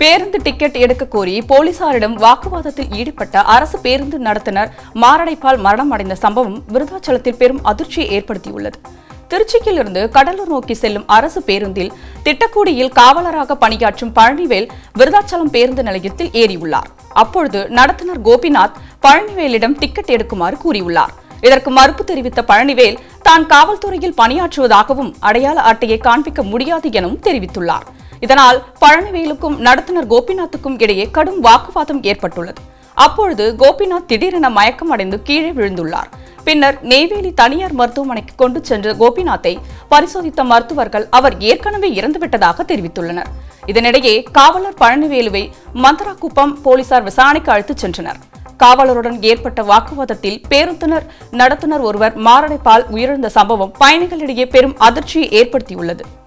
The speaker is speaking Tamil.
பேருந்து டிக்கெட் எடுக்க கோரி போலீசாரிடம் வாக்குவாதத்தில் ஈடுபட்ட அரசு பேருந்து நடத்துனர் மாரடைப்பால் மரணமடைந்த சம்பவம் விருதாச்சலத்தில் பெரும் அதிர்ச்சியை ஏற்படுத்தியுள்ளது திருச்சியிலிருந்து கடலூர் நோக்கி செல்லும் அரசு பேருந்தில் திட்டக்குடியில் காவலராக பணியாற்றும் பழனிவேல் விருதாச்சலம் பேருந்து நிலையத்தில் ஏறியுள்ளார் அப்பொழுது நடத்துனர் கோபிநாத் பழனிவேலிடம் டிக்கெட் எடுக்குமாறு கூறியுள்ளார் இதற்கு மறுப்பு தெரிவித்த பழனிவேல் தான் காவல்துறையில் பணியாற்றுவதாகவும் அடையாள அட்டையை காண்பிக்க முடியாது எனவும் தெரிவித்துள்ளார் இதனால் பழனிவேலுக்கும் நடத்துனர் கோபிநாத்துக்கும் இடையே கடும் வாக்குவாதம் ஏற்பட்டுள்ளது அப்பொழுது கோபிநாத் திடீரென மயக்கம் அடைந்து கீழே விழுந்துள்ளார் பின்னர் நெய்வேலி தனியார் மருத்துவமனைக்கு கொண்டு சென்ற கோபிநாத்தை பரிசோதித்த மருத்துவர்கள் அவர் ஏற்கனவே இறந்துவிட்டதாக தெரிவித்துள்ளனர் இதனிடையே காவலர் பழனிவேலுவை மந்தராக்குப்பம் போலீசார் விசாரணைக்கு அழைத்துச் சென்றனர் காவலருடன் ஏற்பட்ட வாக்குவாதத்தில் பேருந்துனர் நடத்துனர் ஒருவர் மாரடைப்பால் உயிரிழந்த சம்பவம் பயணிகளிடையே பெரும் அதிர்ச்சியை ஏற்படுத்தியுள்ளது